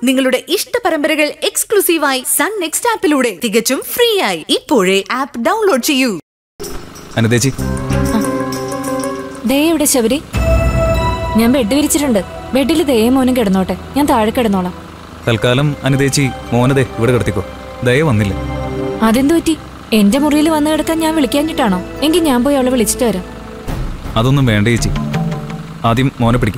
നിങ്ങളുടെ ഇഷ്ട പരമ്പരകൾ എക്സ്ക്ലൂസീവായി സൺ നെക്സ്റ്റ് ആപ്പിലൂടെ തികച്ചും ഫ്രീ ആയി ഇപ്പോഴേ ആപ്പ് ഡൗൺലോഡ് ചെയ്യൂ അനുദേച്ചി ദേ ഇവിടെ ശബരി ഞാൻ ബെഡ് വിരിച്ചിട്ടുണ്ട് ബെഡിൽ ദയേ മോനും കിടന്നോട്ടെ ഞാൻ താഴെ കിടന്നോളാം തൽക്കാലം അനുദേച്ചി മോനതെ ഇവിടെ കിടത്തിക്കോ ദയ വന്നില്ല അതെന്തു പറ്റി എന്റെ മുറിയിൽ വന്നു കിടക്കാൻ ഞാൻ വിളിക്കാഞ്ഞിട്ടാണോ എങ്കിൽ ഞാൻ പോയി അവളെ വിളിച്ചിട്ട് വരാം അതൊന്നും വേണ്ട ചേച്ചി ആദ്യം മോനെ പിടിക്കും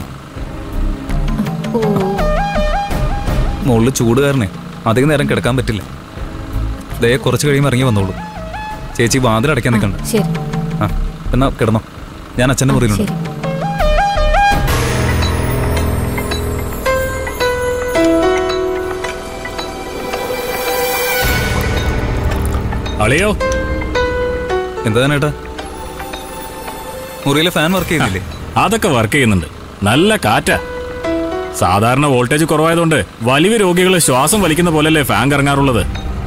മുകളിൽ ചൂട് കാരണേ അധികം നേരം കിടക്കാൻ പറ്റില്ല ദയ കുറച്ച് കഴിയുമ്പോൾ ഇറങ്ങി വന്നോളൂ ചേച്ചി വാതിലടയ്ക്കാൻ നിൽക്കണ്ട ശരി ആ എന്നാ കിടന്നോ ഞാൻ അച്ഛൻ്റെ മുറിയിലുണ്ട് ശരി അളിയോ എന്താ ഏട്ടാ മുറിയിലെ ഫാൻ വർക്ക് ചെയ്യുന്നില്ലേ അതൊക്കെ വർക്ക് ചെയ്യുന്നുണ്ട് നല്ല കാറ്റാ സാധാരണ വോൾട്ടേജ് കുറവായതുകൊണ്ട് വലിയ രോഗികൾ ശ്വാസം വലിക്കുന്ന പോലല്ലേ ഫാൻ കറങ്ങാറുള്ളത്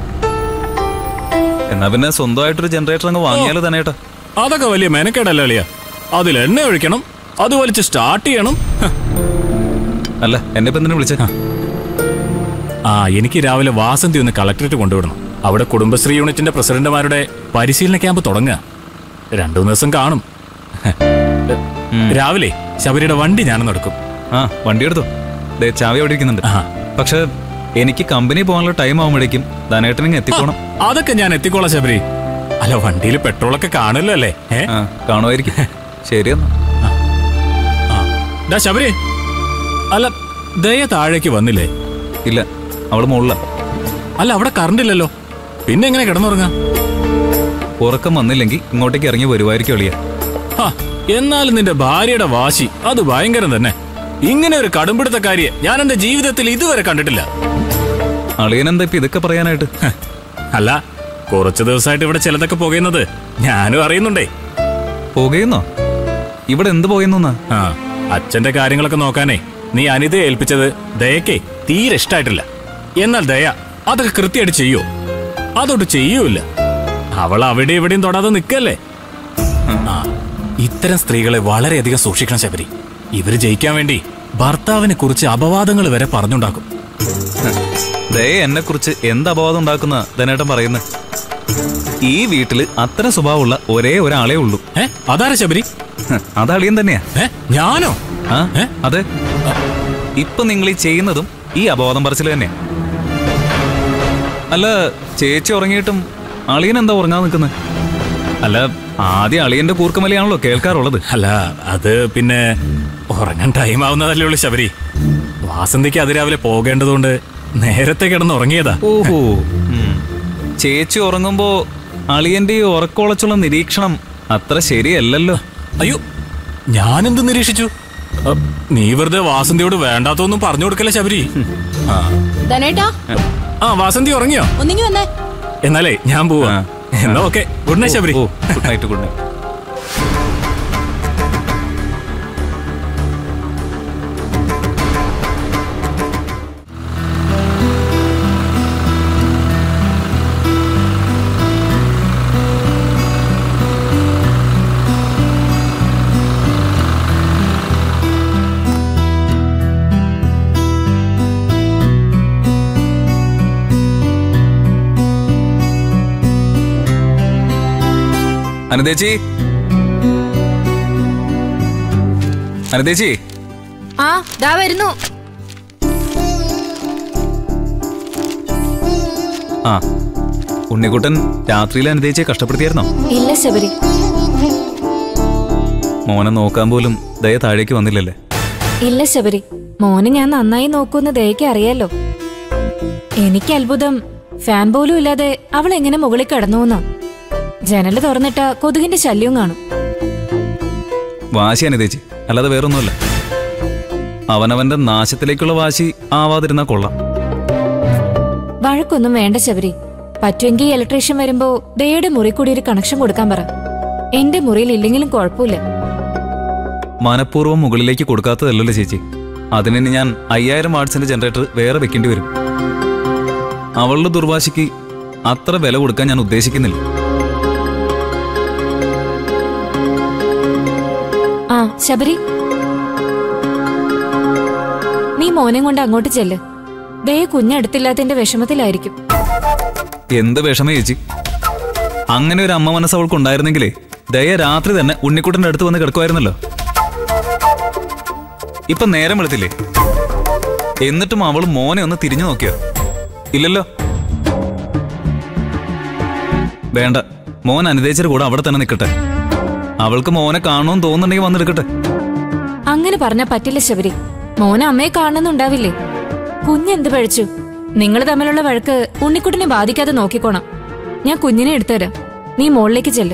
എന്നാ പിന്നെ സ്വന്തമായിട്ടൊരു ജനറേറ്റർ അങ്ങ് വാങ്ങിയാലോ തന്നെ ഏട്ടാ അതൊക്കെ വലിയ മെനക്കേടല്ല അളിയ അതിൽ എണ്ണ ഒഴിക്കണം അത് വലിച്ച് സ്റ്റാർട്ട് ചെയ്യണം ഹ. അല്ല എന്നെ ഇപ്പം എന്തിനാ വിളിച്ചേ ആ എനിക്ക് രാവിലെ വാസന്തി ഒന്ന് കളക്ടറേറ്റ് കൊണ്ടുവിടണം അവിടെ കുടുംബശ്രീ യൂണിറ്റിന്റെ പ്രസിഡന്റുമാരുടെ പരിശീലന ക്യാമ്പ് തുടങ്ങുക രണ്ടു മൂന്ന് ദിവസം കാണും ഹ. രാവിലെ ശബരിയുടെ വണ്ടി ഞാനൊന്ന് എടുക്കും ആ വണ്ടി എടുത്തോ ദേ ചാവി അവിടെ ഇരിക്കുന്നുണ്ട് ആ. പക്ഷെ എനിക്ക് കമ്പനി പോകാനുള്ള ടൈം ആകുമ്പോഴേക്കും ധനേട്ടനിങ് എത്തിക്കോണം അതൊക്കെ ഞാൻ എത്തിക്കോളാം ശബരി അല്ല വണ്ടിയിൽ പെട്രോളൊക്കെ കാണുമല്ലോ അല്ലേ ഏ ആ കാണുമായിരിക്കും ശരി എന്നാ ആ. ഡാ ശബരി അല്ല ദയ താഴേക്ക് വന്നില്ലേ ഇല്ല അവള് മുകളില അല്ല അവിടെ കറണ്ട് ഇല്ലല്ലോ പിന്നെ എങ്ങനെ കിടന്നുറങ്ങാ ഉറക്കം വന്നില്ലെങ്കിൽ ഇങ്ങോട്ടേക്ക് ഇറങ്ങി വരുമായിരിക്കും എളിയ ഹാ, എന്നാലും നിന്റെ ഭാര്യയുടെ വാശി അത് ഭയങ്കരം തന്നെ ഇങ്ങനെ ഒരു കടുംപിടുത്തക്കാരിയെ ഞാൻ എന്റെ ജീവിതത്തിൽ ഇതുവരെ കണ്ടിട്ടില്ല അളിയനെന്താ ഇപ്പൊ ഇതൊക്കെ പറയാനായിട്ട് ഹ, അല്ല കുറച്ചു ദിവസമായിട്ട് ഇവിടെ ചിലതൊക്കെ പുകയുന്നത് ഞാനും അറിയുന്നുണ്ടേ പുകയുന്നോ ഇവിടെ എന്ത് പുകയുന്നാ ആ അച്ഛന്റെ കാര്യങ്ങളൊക്കെ നോക്കാനേ നീ അനിതയെ ഏൽപ്പിച്ചത് ദയക്കേ തീരെ ഇഷ്ടായിട്ടില്ല എന്നാൽ ദയ അതൊക്കെ കൃത്യമായിട്ട് ചെയ്യോ അതൊട്ട് ചെയ്യൂല അവൾ അവിടെ ഇവിടെയും തൊടാതെ നിൽക്കല്ലേ ആ ഇത്തരം സ്ത്രീകളെ വളരെയധികം സൂക്ഷിക്കണം ശബരി ഇവര് ജയിക്കാൻ വേണ്ടി ഭർത്താവിനെ കുറിച്ച് അപവാദങ്ങൾ വരെ പറഞ്ഞുണ്ടാക്കും ദയ എന്നെ കുറിച്ച് എന്ത് അപവാദം ഉണ്ടാക്കുന്ന ധനേട്ടൻ പറയുന്നത് ഈ വീട്ടില് അത്തരം സ്വഭാവമുള്ള ഒരേ ഒരാളേ ഉള്ളൂ ഏ അതാരാ ശബരി ഹ്, അത് അളിയൻ തന്നെയാ ഏ ഞാനോ ആ ഏ? അതെ ഇപ്പൊ നിങ്ങൾ ഈ ചെയ്യുന്നതും ഈ അപവാദം പറച്ചിൽ തന്നെയാ അല്ല ചേച്ചി ഉറങ്ങിയിട്ടും അളിയൻ എന്താ ഉറങ്ങാൻ നിൽക്കുന്നത് അല്ല ആദ്യം അളിയന്റെ കൂർക്കമലയാണല്ലോ കേൾക്കാറുള്ളത് അല്ല അത് പിന്നെ ഉറങ്ങാൻ ടൈം ആവുന്നതല്ലേ ഉള്ളൂ ശബരി വാസന്തിക്ക് അതിരാവിലെ പോകേണ്ടതുകൊണ്ട് നേരത്തെ കിടന്ന് ഉറങ്ങിയതാ ഓഹോ ഉം. ചേച്ചി ഉറങ്ങുമ്പോ അളിയന്റെ ഈ ഉറക്കമുളച്ചുള്ള നിരീക്ഷണം അത്ര ശരിയല്ലല്ലോ അയ്യോ ഞാനെന്ത് നിരീക്ഷിച്ചു അ, നീ വെറുതെ വാസന്തിയോട് വേണ്ടാത്തൊന്നും പറഞ്ഞു കൊടുക്കല്ലേ ശബരി ആ. ധനേട്ടാ ആ വാസന്തി ഉറങ്ങിയോ ഒന്നിങ്ങി വന്നേ എന്നാലേ ഞാൻ പോവാ ആ. എന്നാ ഓക്കെ ഗുഡ് നൈറ്റ് ശബരി ഓ ഗുഡ് നൈറ്റ് ഗുഡ് നൈറ്റ് അനുദേച്ചി അനുദേച്ചി ആ ദാ വരുന്നു ആ ഉണ്ണിക്കുട്ടൻ രാത്രിയിൽ അനുദേച്ചിയെ കഷ്ടപ്പെടുത്തിയായിരുന്നോ ഇല്ല ശബരി മോനെ നോക്കാൻ പോലും ദയ താഴേക്ക് വന്നില്ലല്ലേ ഇല്ല ശബരി മോനെ ഞാൻ നന്നായി നോക്കുന്ന ദയക്ക് അറിയാലോ എനിക്ക് അത്ഭുതം ഫാൻ പോലും ഇല്ലാതെ അവൾ എങ്ങനെ മുകളിൽ കിടന്നുവെന്നാ ജനല് തുറന്നിട്ട കൊതുകിന്റെ ശല്യവും കാണും വാശി അനുദേച്ചി അല്ലാതെ വേറൊന്നുമല്ല അവനവന്റെ നാശത്തിലേക്കുള്ള വാശി ആവാതിരുന്നാ കൊള്ളാം വഴക്കൊന്നും വേണ്ട ശബരി പറ്റുമെങ്കിൽ ഇലക്ട്രീഷ്യൻ വരുമ്പോ ദയയുടെ മുറി കൂടി ഒരു കണക്ഷൻ കൊടുക്കാൻ പറ എന്റെ മുറിയിൽ ഇല്ലെങ്കിലും കുഴപ്പമില്ല മനഃപൂർവ്വം മുകളിലേക്ക് കൊടുക്കാത്തതല്ലല്ലോ ചേച്ചി അതിന് ഞാൻ അയ്യായിരം വാട്സിന്റെ ജനറേറ്റർ വേറെ വെക്കേണ്ടി വരും അവളുടെ ദുർവാശിക്ക് അത്ര വില കൊടുക്കാൻ ഞാൻ ഉദ്ദേശിക്കുന്നില്ല ആ ശബരി നീ മോനെ കൊണ്ട് അങ്ങോട്ട് ചെല്ല് ദയ കുഞ്ഞെടുത്തില്ലാത്തതിന്റെ വിഷമത്തിലായിരിക്കും എന്ത് വിഷമ ചേച്ചി അങ്ങനെ ഒരു അമ്മ മനസ്സ് അവൾക്ക് ഉണ്ടായിരുന്നെങ്കിലേ ദയ രാത്രി തന്നെ ഉണ്ണിക്കുട്ടന്റെ അടുത്ത് വന്ന് കിടക്കുമായിരുന്നല്ലോ ഇപ്പൊ നേരം വെളുത്തില്ലേ എന്നിട്ടും അവൾ മോനെ ഒന്ന് തിരിഞ്ഞു നോക്കിയോ ഇല്ലല്ലോ വേണ്ട മോൻ അനുദേശിയുടെ കൂടെ അവിടെ തന്നെ നിൽക്കട്ടെ അവൾക്ക് മോനെ കാണുമെന്ന് തോന്നുന്നുണ്ടെങ്കിൽ വന്നെടുക്കട്ടെ അങ്ങനെ പറഞ്ഞാ പറ്റില്ല ശബരി മോനെ അമ്മയെ കാണുന്നുണ്ടാവില്ലേ കുഞ്ഞെന്ത് പഴിച്ചു നിങ്ങൾ തമ്മിലുള്ള വഴക്ക് ഉണ്ണിക്കുട്ടിനെ ബാധിക്കാതെ നോക്കിക്കോണം ഞാൻ കുഞ്ഞിനെ എടുത്തുതരാം നീ മുകളിലേക്ക് ചെല്ല്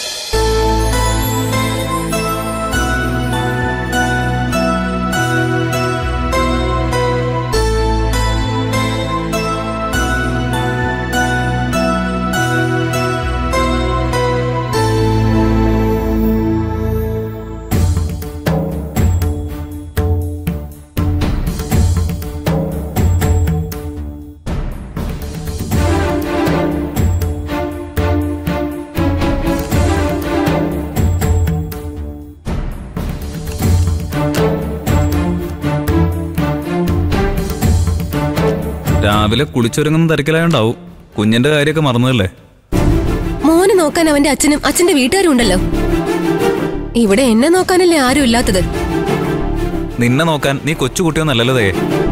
രാവിലെ കുളിച്ചൊരുങ്ങുന്ന തിരക്കിലായോണ്ടാവും കുഞ്ഞിന്റെ കാര്യമൊക്കെ മറന്നതല്ലേ മോനെ നോക്കാൻ അവന്റെ അച്ഛനും അച്ഛന്റെ വീട്ടുകാരും ഉണ്ടല്ലോ ഇവിടെ എന്നെ നോക്കാനല്ലേ ആരും ഇല്ലാത്തത് നിന്നെ നോക്കാൻ നീ കൊച്ചുകുട്ടിയൊന്നല്ലല്ലോ ദേ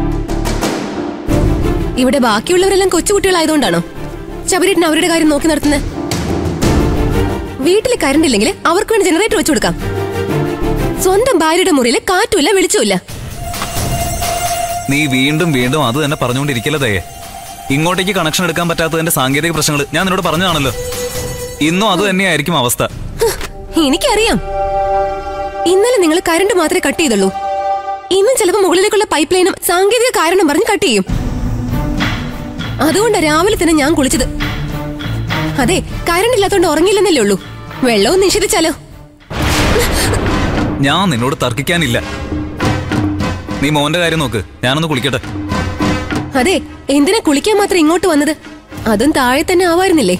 ഇവിടെ ബാക്കിയുള്ളവരെല്ലാം കൊച്ചുകുട്ടികളായതുകൊണ്ടാണോ ശബരീട്ടിന് അവരുടെ കാര്യം നോക്കി നടത്തുന്നത് വീട്ടിൽ കറണ്ട് ഇല്ലെങ്കിൽ അവർക്ക് വേണ്ടി ജനറേറ്റർ വെച്ചു കൊടുക്കാം സ്വന്തം ഭാര്യയുടെ മുറിയിൽ കാറ്റുമില്ല വെളിച്ചമില്ല നീ വീണ്ടും വീണ്ടും അത് തന്നെ പറഞ്ഞുകൊണ്ടിരിക്കല്ലേ ദേ ഇങ്ങോട്ടേക്ക് കണക്ഷൻ എടുക്കാൻ പറ്റാത്തതിന്റെ സാങ്കേതിക പ്രശ്നങ്ങൾ ഞാൻ നിന്നോട് പറഞ്ഞതാണല്ലോ ഇന്നും അത് തന്നെയായിരിക്കും അവസ്ഥ ഹ്, എനിക്കറിയാം ഇന്നലെ നിങ്ങൾ കറണ്ട് മാത്രമേ കട്ട് ചെയ്തുള്ളൂ ഇന്നും ചിലപ്പോൾ മുകളിലേക്കുള്ള പൈപ്പ് ലൈനും സാങ്കേതിക കാരണം പറഞ്ഞ് കട്ട് ചെയ്യും അതുകൊണ്ടാ രാവിലെ തന്നെ ഞാൻ കുളിച്ചത് അതെ കറണ്ട് ഇല്ലാത്തോണ്ട് ഉറങ്ങില്ലെന്നല്ലേ ഉള്ളൂ വെള്ളവും നിഷേധിച്ചാലോ ഞാൻ നിന്നോട് തർക്കിക്കാനില്ല നീ മോന്റെ കാര്യം നോക്ക് ഞാനൊന്ന് കുളിക്കട്ടെ അതെ എന്തിനാ കുളിക്കാൻ മാത്രം ഇങ്ങോട്ട് വന്നത് അതും താഴെ തന്നെ ആവായിരുന്നില്ലേ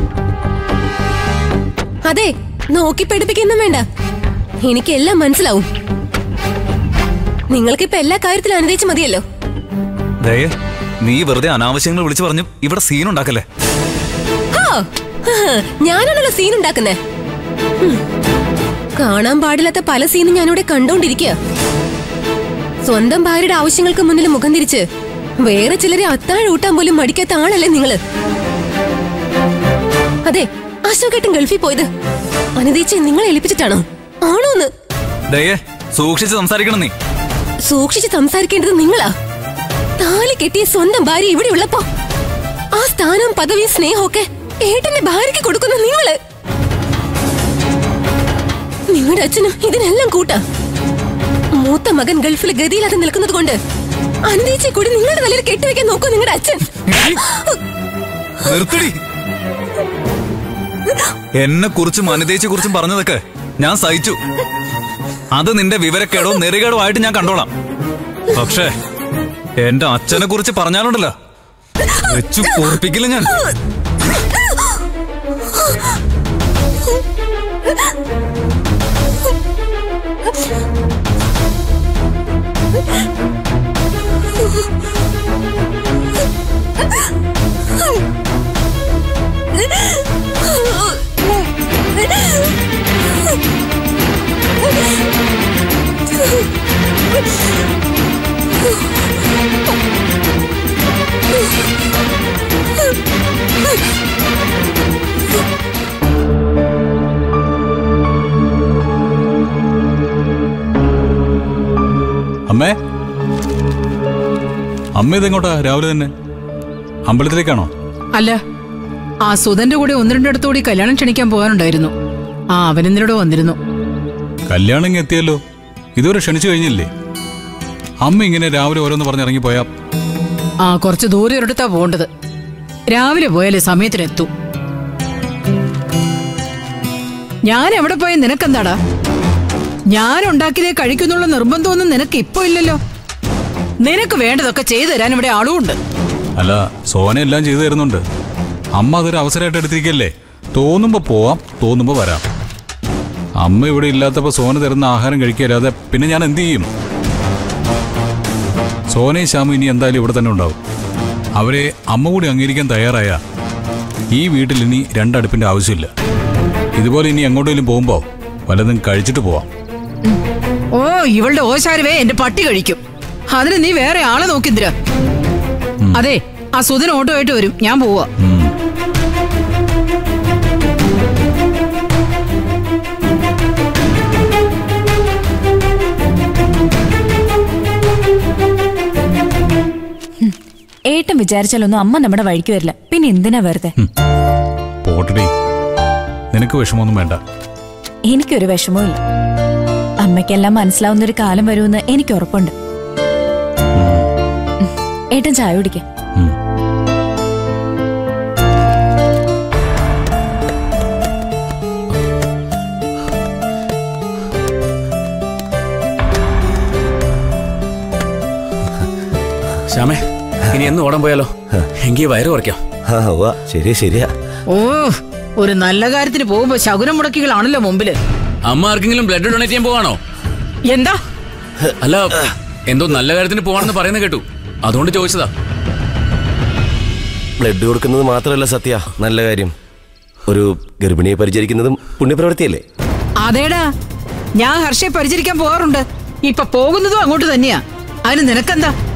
അതെ നോക്കി പഠിപ്പിക്കൊന്നും വേണ്ട എനിക്കെല്ലാം മനസ്സിലാവും നിങ്ങൾക്കിപ്പോ എല്ലാ കാര്യത്തിലും അനുവദിച്ച് മതിയല്ലോ ദയേ നീ വെറുതെ അനാവശ്യങ്ങൾ വിളിച്ചു പറഞ്ഞു ഇവിടെ സീൻ ഉണ്ടാക്കല്ലേ ഹാ, ഹ്, ഞാനാണല്ലോ സീൻ ഉണ്ടാക്കുന്നേ ഹും. കാണാൻ പാടില്ലാത്ത പല സീനും ഞാനിവിടെ കണ്ടോണ്ടിരിക്കുക സ്വന്തം ഭാര്യയുടെ ആവശ്യങ്ങൾക്ക് മുന്നിൽ മുഖം തിരിച്ച് വേറെ ചിലരെ അത്താഴ ഊട്ടാൻ പോലും മടിക്കാത്ത ആളല്ലേ നിങ്ങള് അതെ അശോകേട്ടൻ ഗൾഫിൽ പോയത് അനിതീച്ചെ നിങ്ങളെ ഏൽപ്പിച്ചിട്ടാണോ ആണോന്ന് ദയേ സൂക്ഷിച്ച് സംസാരിക്കണം നീ സൂക്ഷിച്ച് സംസാരിക്കേണ്ടത് നിങ്ങളാ താലി കെട്ടിയ സ്വന്തം ഭാര്യ ഇവിടെ ഉള്ളപ്പോ ആ സ്ഥാനവും പദവിയും സ്നേഹമൊക്കെ ഏട്ടന്റെ ഭാര്യയ്ക്ക് കൊടുക്കുന്ന നിങ്ങള് നിങ്ങളുടെ അച്ഛനും ഇതിനെല്ലാം കൂട്ടാ മൂത്ത മകൻ ഗൾഫിൽ ഗതിയില്ലാതെ നിൽക്കുന്നത് കൊണ്ട് അനന്തീച്ചെ കൂടി നിങ്ങളുടെ തലയിൽ കെട്ടിവെക്കാൻ നോക്കൂ നിങ്ങളുടെ അച്ഛൻ നിർത്തടി എന്നെ കുറിച്ചും അനിതേച്ചെ കുറിച്ചും പറഞ്ഞതൊക്കെ ഞാൻ സഹിച്ചു അത് നിന്റെ വിവരക്കേടോ നെറികേടോ ആയിട്ട് ഞാൻ കണ്ടോളാം പക്ഷേ എന്റെ അച്ഛനെ കുറിച്ച് പറഞ്ഞാലുണ്ടല്ലോ വെച്ചു പൊറപ്പിക്കില്ല ഞാൻ അമ്മേ അമ്മ ഇതെങ്ങോട്ടാ രാവിലെ തന്നെ അമ്പലത്തിലേക്കാണോ അല്ല ആ സുധന്റെ കൂടെ ഒന്ന് രണ്ടിടത്തുകൂടി കല്യാണം ക്ഷണിക്കാൻ പോകാനുണ്ടായിരുന്നു ആ അവനെന്നിലൂടെ വന്നിരുന്നു കല്യാണം ഇങ്ങ് എത്തിയല്ലോ ഇതുവരെ ക്ഷണിച്ചു കഴിഞ്ഞില്ലേ അമ്മ ഇങ്ങനെ രാവിലെ ഓരോന്ന് പറഞ്ഞിറങ്ങിപ്പോയാ ആ കുറച്ച് ദൂരെ ഒരിടത്താ പോണ്ടത് രാവിലെ പോയാലേ സമയത്തിനെത്തൂ ഞാൻ എവിടെ പോയ നിനക്കെന്താടാ ഞാൻ ഉണ്ടാക്കിയതേ കഴിക്കുന്നുള്ള നിർബന്ധമൊന്നും നിനക്ക് ഇപ്പൊ ഇല്ലല്ലോ നിനക്ക് വേണ്ടതൊക്കെ ചെയ്തു തരാൻ ഇവിടെ ആളുമുണ്ട് അല്ല സോന എല്ലാം ചെയ്തു തരുന്നുണ്ട് അമ്മ അതൊരു അവസരമായിട്ട് എടുത്തിരിക്കല്ലേ തോന്നുമ്പോ പോവാം തോന്നുമ്പോ വരാം അമ്മ ഇവിടെ ഇല്ലാത്തപ്പോ സോന തരുന്ന ആഹാരം കഴിക്കല്ലാതെ പിന്നെ ഞാൻ എന്ത് ചെയ്യും സോനയും ശ്യാമും ഇനി എന്തായാലും ഇവിടെ തന്നെ ഉണ്ടാവും അവരെ അമ്മ കൂടി അംഗീകരിക്കാൻ തയ്യാറായ ഈ വീട്ടിൽ ഇനി രണ്ടടുപ്പിന്റെ ആവശ്യമില്ല ഇതുപോലെ ഇനി എങ്ങോട്ടെങ്കിലും പോകുമ്പോൾ വല്ലതും കഴിച്ചിട്ട് പോവാം ഓ ഇവളുടെ ഓശാരുവേ എന്റെ പട്ടി കഴിക്കും അതിന് നീ വേറെ ആളെ നോക്കിന്തിരാ അതെ ആ സുധൻ ഓട്ടോ ആയിട്ട് വരും ഞാൻ പോവാ ഉം. ഏട്ടൻ വിചാരിച്ചാലൊന്നും അമ്മ നമ്മുടെ വഴിക്ക് വരില്ല പിന്നെ എന്തിനാ വെറുതെ പോട്ടടി നിനക്ക് വിഷമമൊന്നും വേണ്ട എനിക്കൊരു വിഷമവും ഇല്ല അമ്മയ്ക്കെല്ലാം മനസ്സിലാവുന്ന ഒരു കാലം വരുമെന്ന് എനിക്ക് ഉറപ്പുണ്ട് ഉം. ഏട്ടൻ ചായ കുടിക്കാം ഉം. ശ്യാമേ ഇനി എന്ന് ഓടാൻ പോയാലോ എങ്കിൽ വയറ് കുറയ്ക്കാം ആ ഉവ്വ ശരിയാ ശരിയാ ഓ ഒരു നല്ല കാര്യത്തിന് പോകുമ്പോ ശകുനം മുടക്കികളാണല്ലോ മുമ്പില് അമ്മ ആർക്കെങ്കിലും ബ്ലഡ് ഡൊണേറ്റ് ചെയ്യാൻ പോവാണോ എന്താ അല്ല എന്തോ നല്ല കാര്യത്തിന് പോവാണെന്ന് പറയുന്നത് കേട്ടു അതുകൊണ്ട് ചോദിച്ചതാ ബ്ലഡ് കൊടുക്കുന്നത് മാത്രമല്ല സത്യ നല്ല കാര്യം ഒരു ഗർഭിണിയെ പരിചരിക്കുന്നതും പുണ്യപ്രവൃത്തിയല്ലേ അതേടാ ഞാൻ ഹർഷയെ പരിചരിക്കാൻ പോകാറുണ്ട് ഇപ്പൊ പോകുന്നതും അങ്ങോട്ട് തന്നെയാ അതിന് നിനക്കെന്താ